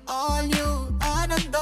all new ಆನಂದ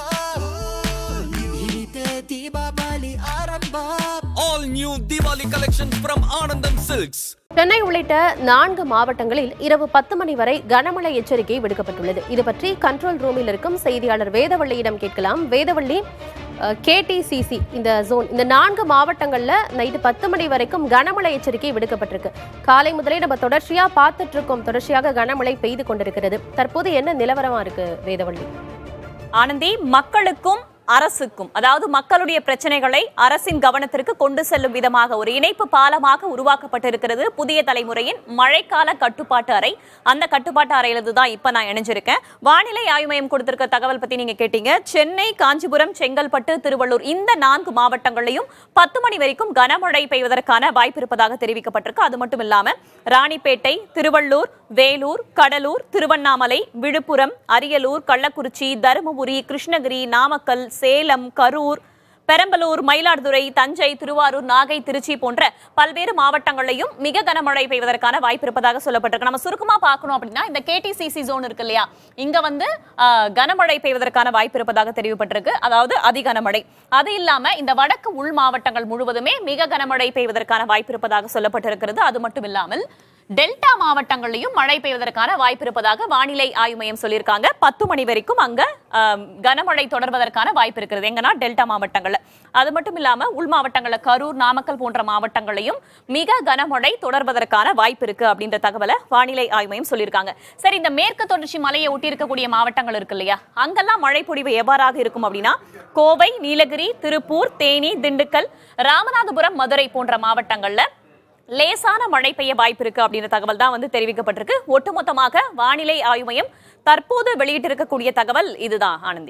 ಇದೆ ದೀಪಾವಳಿ ಆರಂಭ All new Diwali collection from Anandam Silks. Chennai உள்ளிட்ட நான்கு மாவட்டங்களில் இரவு பத்து மணி வரை கனமழை எச்சரிக்கை விடுக்கப்பட்டுள்ளது இது பற்றி கண்ட்ரோல் ரூமில் இருக்கும் செய்தியாளர் வேதவள்ளியிடம் கேட்கலாம் வேதவள்ளி கேடிசிசி இந்த ஜோன் இந்த நான்கு மாவட்டங்கள்ல நைட்டு பத்து மணி வரைக்கும் கனமழை எச்சரிக்கை விடுக்கப்பட்டிருக்கு காலை முதலே நம்ம தொடர்ச்சியா பார்த்துட்டு இருக்கோம் தொடர்ச்சியாக கனமழை பெய்து கொண்டிருக்கிறது தற்போது என்ன நிலவரமா இருக்கு வேதவள்ளி ஆனந்தி மக்களுக்கும் அரசுக்கும் அதாவது மக்களுடைய பிரச்சனைகளை அரசின் கவனத்திற்கு கொண்டு செல்லும் விதமாக ஒரு இணைப்பு பாலமாக உருவாக்கப்பட்டிருக்கிறது புதிய தலைமுறையின் மழைக்கால கட்டுப்பாட்டு அறை அந்த கட்டுப்பாட்டு அறையிலிருந்து தான் இப்ப நான் இணைஞ்சிருக்கேன் வானிலை ஆய்வு மையம் கொடுத்திருக்க தகவல் பத்தி நீங்க கேட்டீங்க சென்னை காஞ்சிபுரம் செங்கல்பட்டு திருவள்ளூர் இந்த நான்கு மாவட்டங்களையும் பத்து மணி வரைக்கும் கனமழை பெய்வதற்கான வாய்ப்பு இருப்பதாக தெரிவிக்கப்பட்டிருக்கு அது மட்டும் இல்லாம ராணிப்பேட்டை திருவள்ளூர் வேலூர் கடலூர் திருவண்ணாமலை விழுப்புரம் அரியலூர் கள்ளக்குறிச்சி தருமபுரி கிருஷ்ணகிரி நாமக்கல் சேலம் கரூர் பெரம்பலூர் மயிலாடுதுறை தஞ்சை திருவாரூர் நாகை திருச்சி போன்ற பல்வேறு மாவட்டங்களையும் மிக கனமழை பெய்வதற்கான வாய்ப்பு இருப்பதாக சொல்லப்பட்டிருக்கு நம்ம சுருக்கமா பார்க்கணும் அப்படின்னா இந்த கேடிசிசி ஜோன் இருக்கு இல்லையா இங்க வந்து ஆஹ், கனமழை பெய்வதற்கான வாய்ப்பு இருப்பதாக தெரிவிக்கப்பட்டிருக்கு அதாவது அதி கனமழை அது இல்லாம இந்த வடக்கு உள் மாவட்டங்கள் முழுவதுமே மிக கனமழை பெய்வதற்கான வாய்ப்பு இருப்பதாக சொல்லப்பட்டிருக்கிறது அது மட்டும் இல்லாமல் டெல்டா மாவட்டங்களிலும் மழை பெய்வதற்கான வாய்ப்பு இருப்பதாக வானிலை ஆய்வு மையம் சொல்லியிருக்காங்க பத்து மணி வரைக்கும் அங்க ஆம், கனமழை தொடர்வதற்கான வாய்ப்பு இருக்கிறது எங்கன்னா டெல்டா மாவட்டங்கள்ல அது மட்டும் இல்லாம உள் மாவட்டங்கள்ல கரூர் நாமக்கல் போன்ற மாவட்டங்களையும் மிக கனமழை தொடர்வதற்கான வாய்ப்பு இருக்கு அப்படின்ற தகவலை வானிலை ஆய்வு மையம் சொல்லியிருக்காங்க சரி இந்த மேற்கு தொடர்ச்சி மலையை ஒட்டி இருக்கக்கூடிய மாவட்டங்கள் இருக்கு இல்லையா அங்கெல்லாம் மழை பொழிவு எவ்வாறாக இருக்கும் அப்படின்னா கோவை நீலகிரி திருப்பூர் தேனி திண்டுக்கல் ராமநாதபுரம் மதுரை போன்ற மாவட்டங்கள்ல லேசான மழை பெய்ய வாய்ப்பு இருக்கு அப்படின்ற தகவல் தான் வந்து தெரிவிக்கப்பட்டிருக்கு ஒட்டுமொத்தமாக வானிலை ஆய்வு மையம் தற்போது வெளியிட்டிருக்கக்கூடிய தகவல் இதுதான் ஆனந்தி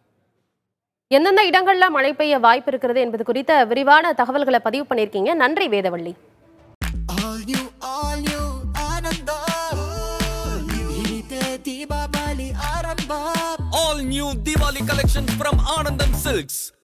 எந்தெந்த இடங்கள்ல மழை பெய்ய வாய்ப்பு இருக்கிறது என்பது குறித்த விரிவான தகவல்களை பதிவு பண்ணியிருக்கீங்க நன்றி Vedavalli all new all new ಆನಂದ ಇದೆ ದೀಪಾವಳಿ ಆರಂಭ All new Diwali collection from Anandam Silks.